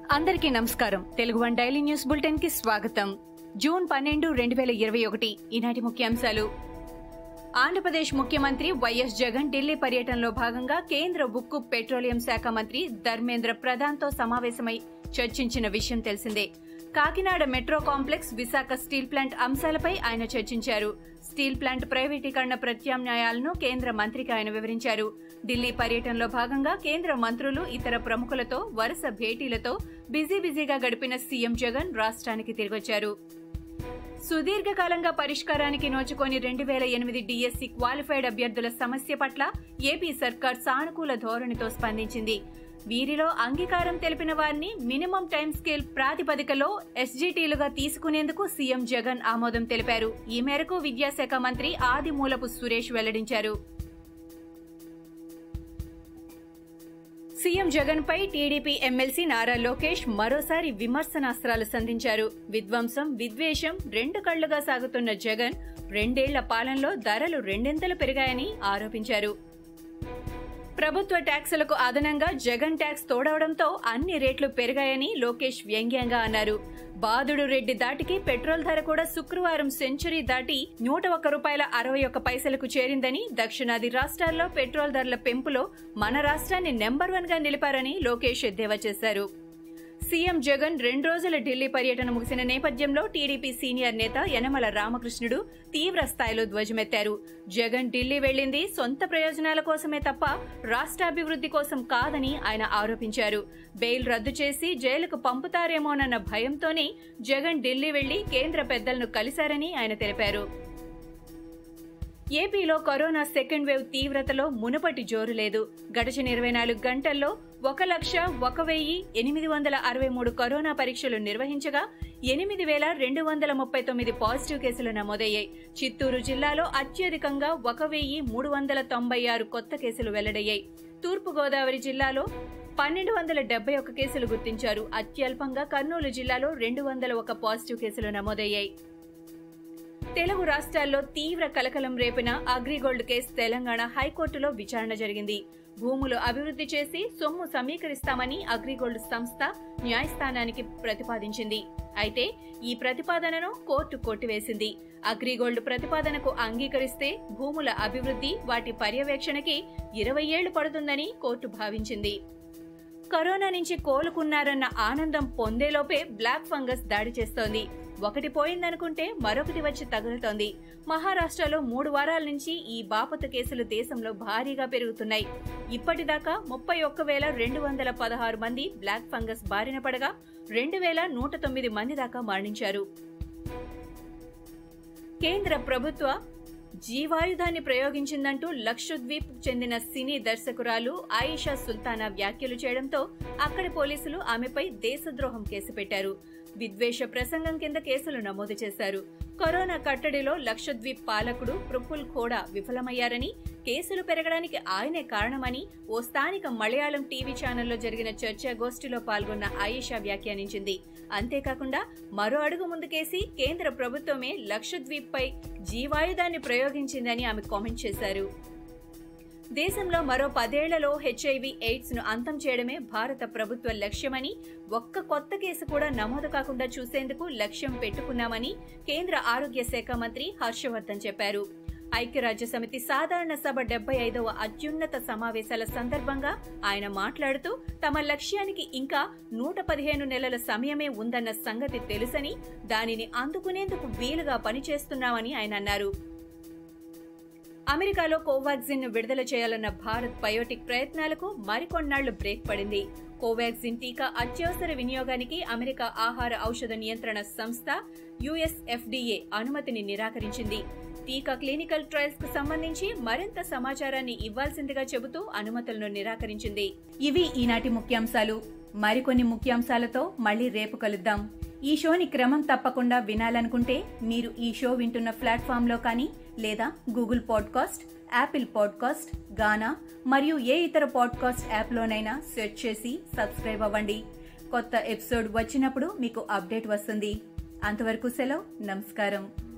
అందరికీ నమస్కారం Telugu one daily news bulletin కి స్వాగతం జూన్ పన్నెండు రెండు వేల ఇరవై ఒకటి ఈనాటి ముఖ్యాంశాలు ఆంధ్రప్రదేశ్ ముఖ్యమంత్రి వైఎస్ జగన్ ఢిల్లీ పర్యటనలో భాగంగా కేంద్ర ఉక్కు పెట్రోలియం శాఖ మంత్రి ధర్మేంద్ర ప్రధాన్తో సమావేశమై చర్చించిన విషయం తెలిసిందే Kakinada metro complex Visakha steel plant అంశాలపై ఆయన చర్చించారు స్టీల్ ప్లాంట్ ప్రైవేటీకరణ ప్రత్యామ్నాయాలను కేంద్ర మంత్రికి ఆయన వివరించారు ఢిల్లీ పర్యటనలో భాగంగా కేంద్ర మంత్రులు ఇతర ప్రముఖులతో వరుస భేటీలతో బిజీ బిజీగా గడిపిన సీఎం జగన్ రాష్ట్రానికి తిరిగొచ్చారు సుదీర్ఘకాలంగా పరిష్కారానికి నోచుకొని రెండు వేల ఎనిమిది డిఎస్సి క్వాలిఫైడ్ అభ్యర్థుల సమస్య పట్ల ఏపీ సర్కార్ సానుకూల ధోరణితో స్పందించింది వీరిలో అంగీకారం తెలిపిన వారిని మినిమం టైం స్కేల్ ప్రాతిపదికలో ఎస్జీటీలుగా తీసుకునేందుకు సీఎం జగన్ ఆమోదం తెలిపారు ఈ మేరకు విద్యాశాఖ మంత్రి ఆదిమూలపు సురేష్ వెల్లడించారు సీఎం జగన్ పై టీడీపీ ఎమ్మెల్సీ నారా లోకేష్ మరోసారి విమర్శనాస్త్రాలు సంధించారు విధ్వంసం విద్వేషం రెండు కళ్లుగా సాగుతున్న జగన్ రెండేళ్ల పాలనలో ధరలు రెండింతలు పెరిగాయని ఆరోపించారు ప్రభుత్వ ట్యాక్సులకు అదనంగా జగన్ ట్యాక్స్ తోడవడంతో అన్ని రేట్లు పెరిగాయని లోకేష్ వ్యంగ్యంగా అన్నారు బాదుడు రెడ్డి దాటికి పెట్రోల్ ధర కూడా శుక్రవారం సెంచరీ దాటి నూట ఒక్క రూపాయల అరవై ఒక్క పైసలకు చేరిందని దక్షిణాది రాష్ట్రాల్లో పెట్రోల్ ధరల పెంపులో మన రాష్ట్రాన్ని నెంబర్ వన్ గా నిలిపారని లోకేష్ ఎద్దేవా చేశారు సీఎం జగన్ రెండు రోజుల ఢిల్లీ పర్యటన ముగిసిన నేపథ్యంలో టీడీపీ సీనియర్ నేత యనమల రామకృష్ణుడు తీవ్ర స్థాయిలో ధ్వజమెత్తారు జగన్ ఢిల్లీ వెళ్లింది సొంత ప్రయోజనాల కోసమే తప్ప రాష్ట్రాభివృద్ధి కోసం కాదని ఆయన ఆరోపించారు బెయిల్ రద్దు చేసి జైలుకు పంపుతారేమోనన్న భయంతోనే జగన్ ఢిల్లీ వెళ్లి కేంద్ర పెద్దలను కలిశారని ఆయన తెలిపారు ఏపీలో కరోనా సెకండ్ వేవ్ తీవ్రతలో మునుపటి జోరు లేదు గడిచిన ఇరవై నాలుగు గంటల్లో ఒక లక్ష ఒక వెయ్యి ఎనిమిది వందల అరవై మూడు కరోనా పరీక్షలు నిర్వహించగా ఎనిమిది వేల రెండు వందల ముప్పై తొమ్మిది పాజిటివ్ కేసులు నమోదయ్యాయి చిత్తూరు జిల్లాలో అత్యధికంగా ఒక వెయ్యి మూడు వందల తొంభై ఆరు కొత్త కేసులు వెల్లడయ్యాయి తూర్పుగోదావరి జిల్లాలో పన్నెండు వందల డెబ్బై ఒక్క కేసులు గుర్తించారు అత్యల్పంగా కర్నూలు జిల్లాలో రెండు వందల ఒక పాజిటివ్ కేసులు నమోదయ్యాయి తెలుగు రాష్ట్రాల్లో తీవ్ర కలకలం రేపిన అగ్రిగోల్డ్ కేసు తెలంగాణ హైకోర్టులో విచారణ జరిగింది భూములు అభివృద్ధి చేసి సొమ్ము సమీకరిస్తామని అగ్రిగోల్డ్ సంస్థ న్యాయస్థానానికి ప్రతిపాదించింది అయితే ఈ ప్రతిపాదనను కోర్టు కొట్టివేసింది అగ్రిగోల్డ్ ప్రతిపాదనకు అంగీకరిస్తే భూముల అభివృద్ధి వాటి పర్యవేక్షణకి ఇరవై ఏళ్లు పడుతుందని కోర్టు భావించింది కరోనా నుంచి కోలుకున్నారన్న ఆనందం పొందేలోపే బ్లాక్ ఫంగస్ దాడి చేస్తోంది ఒకటి పోయిందనుకుంటే మరొకటి వచ్చి తగులుతోంది మహారాష్ట్రలో మూడు వారాల నుంచి ఈ బాపత కేసులు దేశంలో భారీగా పెరుగుతున్నాయి ఇప్పటిదాకా ముప్పై ఒక్క వేల రెండు వందల పదహారు మంది బ్లాక్ ఫంగస్ బారిన పడగా రెండు వేల నూట తొమ్మిది మంది దాకా మరణించారు కేంద్ర ప్రభుత్వ జీవాయుధాన్ని ప్రయోగించిందంటూ లక్షద్వీప్ చెందిన సినీ దర్శకురాలు ఆయిషా సుల్తానా వ్యాఖ్యలు చేయడంతో అక్కడి పోలీసులు ఆమెపై దేశద్రోహం కేసు పెట్టారు విద్వేష ప్రసంగం కింద కేసులు నమోదు చేశారు కరోనా కట్టడిలో లక్షద్వీప్ పాలకుడు ప్రఫుల్ ఖోడా విఫలమయ్యారని కేసులు పెరగడానికి ఆయనే కారణమని ఓ స్థానిక మలయాళం టీవీ ఛానల్లో జరిగిన చర్చాగోష్ఠిలో పాల్గొన్న ఆయిషా వ్యాఖ్యానించింది అంతేకాకుండా మరో అడుగు ముందుకేసి కేంద్ర ప్రభుత్వమే లక్షద్వీప్ పై జీవాయుధాన్ని ప్రయోగించిందని ఆమె కామెంట్ చేశారు దేశంలో మరో పదేళ్లలో హెచ్ఐవి ఎయిడ్స్ ను అంతం చేయడమే భారత ప్రభుత్వ లక్ష్యమని ఒక్క కొత్త కేసు కూడా నమోదు కాకుండా చూసేందుకు లక్ష్యం పెట్టుకున్నామని కేంద్ర ఆరోగ్య శాఖ మంత్రి హర్షవర్ధన్ చెప్పారు ఐక్యరాజ్య సమితి సాధారణ సభ డెబ్బై ఐదవ అత్యున్నత సమావేశాల సందర్భంగా ఆయన మాట్లాడుతూ తమ లక్ష్యానికి ఇంకా నూట పదిహేను నెలల సమయమే ఉందన్న సంగతి తెలుసని దానిని అందుకునేందుకు వీలుగా పనిచేస్తున్నామని ఆయన అన్నారు అమెరికాలో కోవాక్సిన్ విడుదల చేయాలన్న భారత్ బయోటిక్ ప్రయత్నాలకు మరికొన్నాళ్లు బ్రేక్ పడింది కోవాక్సిన్ టీకా అత్యవసర వినియోగానికి అమెరికా ఆహార ఔషధ నియంత్రణ సంస్థ యుఎస్ఎఫ్డీఏ అనుమతిని నిరాకరించింది టీకా క్లినికల్ ట్రయల్స్ కు సంబంధించి మరింత సమాచారాన్ని ఇవ్వాల్సిందిగా చెబుతూ అనుమతులను నిరాకరించింది ఇవి ఈనాటి ముఖ్యాంశాలు మరికొన్ని ముఖ్యాంశాలతో మళ్ళీ రేపు కలుద్దాం ఈ షోని క్రమం తప్పకుండా వినాలనుకుంటే మీరు ఈ షో వింటున్న ప్లాట్ఫామ్లో కానీ లేదా Google podcast Apple podcast Gaana మరియు ఏ ఇతర పాడ్కాస్ట్ యాప్లోనైనా సెర్చ్ చేసి సబ్స్క్రైబ్ అవ్వండి కొత్త ఎపిసోడ్ వచ్చినప్పుడు మీకు అప్డేట్ వస్తుంది అంతవరకు సెలవు నమస్కారం